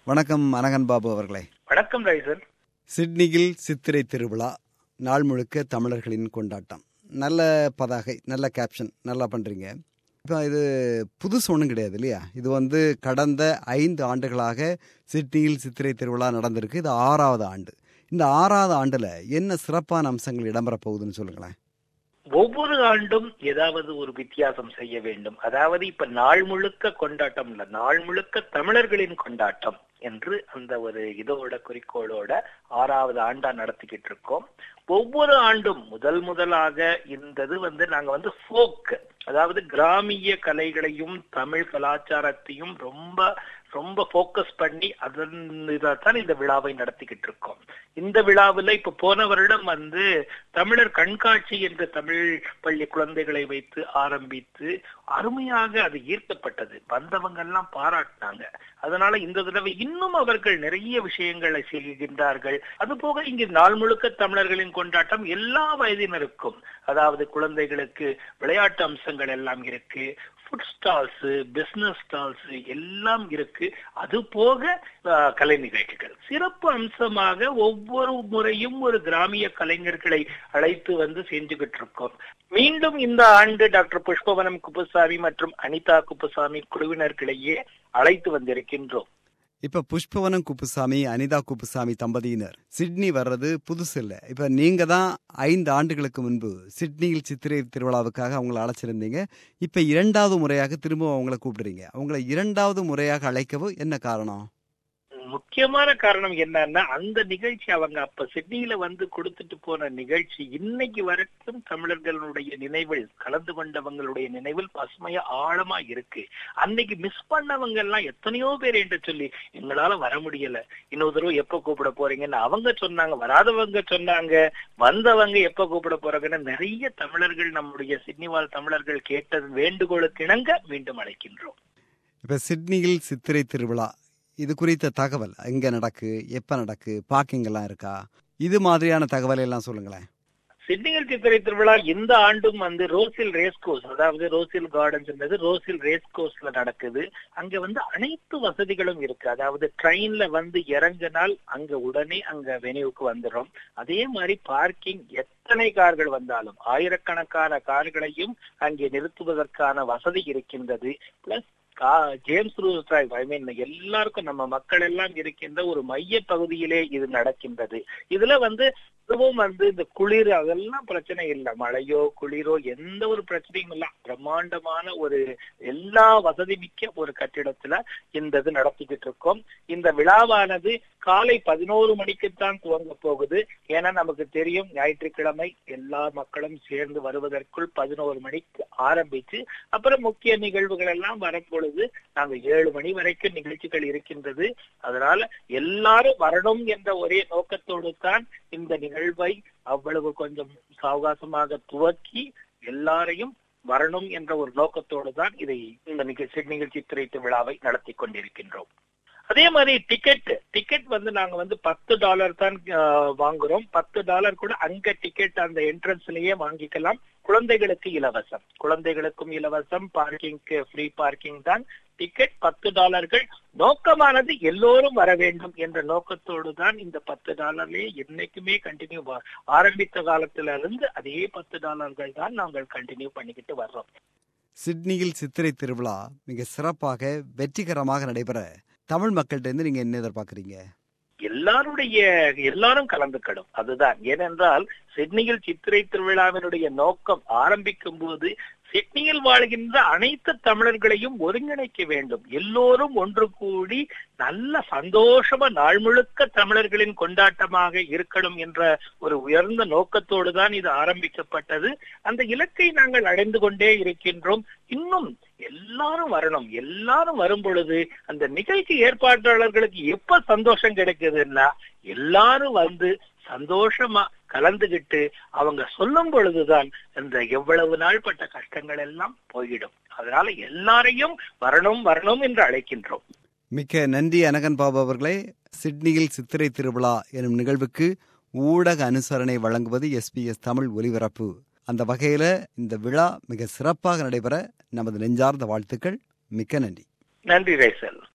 வணக்கம் அனகன் பாபு அவர்களே வணக்கம் ரைசன் சிட்னியில் சித்திரை திருவிழா நாள் முழுக்க தமிழர்களின் கொண்டாட்டம் நல்ல பதாகை நல்ல கேப்ஷன் நல்லா பண்ணுறீங்க இப்போ இது புதுசு ஒன்றும் கிடையாது இல்லையா இது வந்து கடந்த ஐந்து ஆண்டுகளாக சிட்னியில் சித்திரை திருவிழா நடந்திருக்கு இது ஆறாவது ஆண்டு இந்த ஆறாவது ஆண்டில் என்ன சிறப்பான அம்சங்கள் இடம்பெற போகுதுன்னு சொல்லுங்களேன் ஒவ்வொரு ஆண்டும் ஏதாவது ஒரு வித்தியாசம் செய்ய வேண்டும் அதாவது இப்ப நாள் முழுக்க கொண்டாட்டம் இல்ல நாள் முழுக்க தமிழர்களின் கொண்டாட்டம் என்று அந்த ஒரு இதோட குறிக்கோளோட ஆறாவது ஆண்டா நடத்திக்கிட்டு இருக்கோம் ஒவ்வொரு ஆண்டும் முதல் முதலாக இந்த வந்து நாங்க வந்து ஃபோக் அதாவது கிராமிய கலைகளையும் தமிழ் கலாச்சாரத்தையும் ரொம்ப ரொம்ப போக்கஸ் பண்ணி அதன் தான் இந்த விழாவை நடத்திக்கிட்டு இருக்கோம் இந்த விழாவில் இப்ப போன வருடம் வந்து தமிழர் கண்காட்சி என்ற தமிழ் பள்ளி குழந்தைகளை வைத்து ஆரம்பித்து அருமையாக அது ஈர்க்கப்பட்டது வந்தவங்க எல்லாம் பாராட்டினாங்க அதனால இந்த தடவை இன்னும் அவர்கள் நிறைய விஷயங்களை செய்கின்றார்கள் அது போக இங்கு நாள் முழுக்க தமிழர்களின் கொண்டாட்டம் எல்லா வயதினருக்கும் அதாவது குழந்தைகளுக்கு விளையாட்டு அம்சங்கள் எல்லாம் இருக்கு ஃபுட் ஸ்டால்ஸ் பிசினஸ் ஸ்டால்ஸ் எல்லாம் இருக்கு அது போக கலை நிகழ்ச்சிகள் சிறப்பு அம்சமாக ஒவ்வொரு முறையும் ஒரு கிராமிய கலைஞர்களை அழைத்து வந்து செஞ்சுக்கிட்டு இருக்கோம் மீண்டும் இந்த ஆண்டு டாக்டர் புஷ்பவனம் குப்புசாமி மற்றும் அனிதா குப்புசாமி குழுவினர்களையே அழைத்து வந்திருக்கின்றோம் இப்ப புஷ்பவனம் குப்புசாமி அனிதா குப்புசாமி தம்பதியினர் சிட்னி வர்றது புதுசு இல்ல இப்ப நீங்க தான் ஐந்து ஆண்டுகளுக்கு முன்பு சிட்னியில் சித்திரை திருவிழாவுக்காக அவங்கள அழைச்சிருந்தீங்க இப்ப இரண்டாவது முறையாக திரும்ப அவங்கள கூப்பிடுறீங்க அவங்கள இரண்டாவது முறையாக அழைக்கவும் என்ன காரணம் முக்கியமான காரணம் என்னன்னா அந்த நிகழ்ச்சி அவங்க அப்ப சிட்னியில வந்து கொடுத்துட்டு போன நிகழ்ச்சி இன்னைக்கு வரைக்கும் தமிழர்களுடைய நினைவில் கலந்து கொண்டவங்களுடைய நினைவில் பசுமையா ஆழமா இருக்கு அன்னைக்கு மிஸ் பண்ணவங்க எல்லாம் எத்தனையோ பேர் என்று சொல்லி எங்களால வர முடியல இன்னொரு தடவை எப்ப கூப்பிட போறீங்கன்னு அவங்க சொன்னாங்க வராதவங்க சொன்னாங்க வந்தவங்க எப்ப கூப்பிட போறாங்கன்னு நிறைய தமிழர்கள் நம்முடைய சிட்னி வாழ் தமிழர்கள் கேட்டது வேண்டுகோளுக்கு இணங்க மீண்டும் அழைக்கின்றோம் இப்ப சிட்னியில் சித்திரை திருவிழா இது குறித்த தகவல் எங்க நடக்கு எப்ப நடக்கு பார்க்கிங் எல்லாம் இருக்கா இது மாதிரியான தகவல் எல்லாம் சொல்லுங்களேன் சிட்னியில் சித்திரை திருவிழா இந்த ஆண்டும் வந்து ரோசில் ரேஸ் கோர்ஸ் அதாவது ரோசில் கார்டன்ஸ் ரோசில் ரேஸ் கோர்ஸ்ல நடக்குது அங்க வந்து அனைத்து வசதிகளும் இருக்கு அதாவது ட்ரெயின்ல வந்து இறங்கினால் அங்க உடனே அங்க வெனிவுக்கு வந்துடும் அதே மாதிரி பார்க்கிங் எத்தனை கார்கள் வந்தாலும் ஆயிரக்கணக்கான கார்களையும் அங்கே நிறுத்துவதற்கான வசதி இருக்கின்றது plus James Ruse drive I mean எல்லாருக்கும் நம்ம மக்கள் எல்லாம் இருக்கின்ற ஒரு மைய பகுதியிலே இது நடக்கின்றது இதுல வந்து அதுவும் வந்து இந்த குளிர் அதெல்லாம் பிரச்சனை இல்லை மழையோ குளிரோ எந்த ஒரு பிரச்சனையும் இல்ல பிரம்மாண்டமான ஒரு எல்லா வசதி மிக்க ஒரு கட்டிடத்துல இந்த இது நடத்திக்கிட்டு இருக்கோம் இந்த விழாவானது காலை பதினோரு மணிக்குத்தான் துவங்க போகுது ஏன்னா நமக்கு தெரியும் ஞாயிற்றுக்கிழமை எல்லா மக்களும் சேர்ந்து வருவதற்குள் பதினோரு மணிக்கு ஆரம்பிச்சு அப்புறம் முக்கிய நிகழ்வுகள் எல்லாம் வரப்பொழுது நாங்க ஏழு மணி வரைக்கும் நிகழ்ச்சிகள் இருக்கின்றது அதனால எல்லாரும் வரணும் என்ற ஒரே நோக்கத்தோடு தான் இந்த நிகழ்வை அவ்வளவு கொஞ்சம் சாவகாசமாக துவக்கி எல்லாரையும் வரணும் என்ற ஒரு நோக்கத்தோடு தான் இதை இந்த நிகழ்ச்சி நிகழ்ச்சி திரைத்து விழாவை நடத்தி கொண்டிருக்கின்றோம் அதே மாதிரி டிக்கெட் டிக்கெட் வந்து நாங்க வந்து பத்து டாலர் தான் வாங்குறோம் பத்து டாலர் கூட அங்க டிக்கெட் அந்த என்ட்ரன்ஸ்லயே வாங்கிக்கலாம் குழந்தைகளுக்கு இலவசம் குழந்தைகளுக்கும் இலவசம் பார்க்கிங்க்கு ஃப்ரீ பார்க்கிங் தான் டிக்கெட் பத்து டாலர்கள் நோக்கமானது எல்லோரும் வர வேண்டும் என்ற நோக்கத்தோடு தான் இந்த பத்து டாலர்லயே என்னைக்குமே கண்டினியூ ஆரம்பித்த காலத்துல இருந்து அதே பத்து டாலர்கள் தான் நாங்கள் கண்டினியூ பண்ணிக்கிட்டு வர்றோம் சிட்னியில் சித்திரை திருவிழா மிக சிறப்பாக வெற்றிகரமாக நடைபெற தமிழ் மக்கள்கிட்ட இருந்து நீங்க என்ன எதிர்பார்க்கறீங்க எல்லாருடைய எல்லாரும் கலந்துக்கணும் அதுதான் ஏனென்றால் சிட்னியில் சித்திரை திருவிழாவினுடைய நோக்கம் ஆரம்பிக்கும் போது சிட்னியில் வாழ்கின்ற அனைத்து தமிழர்களையும் ஒருங்கிணைக்க வேண்டும் எல்லோரும் ஒன்று கூடி நல்ல சந்தோஷமா நாள் முழுக்க தமிழர்களின் கொண்டாட்டமாக இருக்கணும் என்ற ஒரு உயர்ந்த நோக்கத்தோடு தான் இது ஆரம்பிக்கப்பட்டது அந்த இலக்கை நாங்கள் அடைந்து கொண்டே இருக்கின்றோம் இன்னும் எல்லாரும் வரணும் எல்லாரும் வரும் பொழுது அந்த நிகழ்ச்சி ஏற்பாட்டாளர்களுக்கு எப்ப சந்தோஷம் கிடைக்குதுன்னா எல்லாரும் வந்து சந்தோஷமா கலந்துகிட்டு அவங்க சொல்லும் பொழுதுதான் இந்த எவ்வளவு நாள் பட்ட கஷ்டங்கள் எல்லாம் போயிடும் அதனால எல்லாரையும் வரணும் வரணும் என்று அழைக்கின்றோம் மிக்க நன்றி அனகன் பாபு அவர்களே சிட்னியில் சித்திரை திருவிழா எனும் நிகழ்வுக்கு ஊடக அனுசரணை வழங்குவது எஸ்பிஎஸ் தமிழ் ஒலிபரப்பு அந்த வகையில இந்த விழா மிக சிறப்பாக நடைபெற நமது நெஞ்சார்ந்த வாழ்த்துக்கள் மிக்க நன்றி நன்றி ரைசல்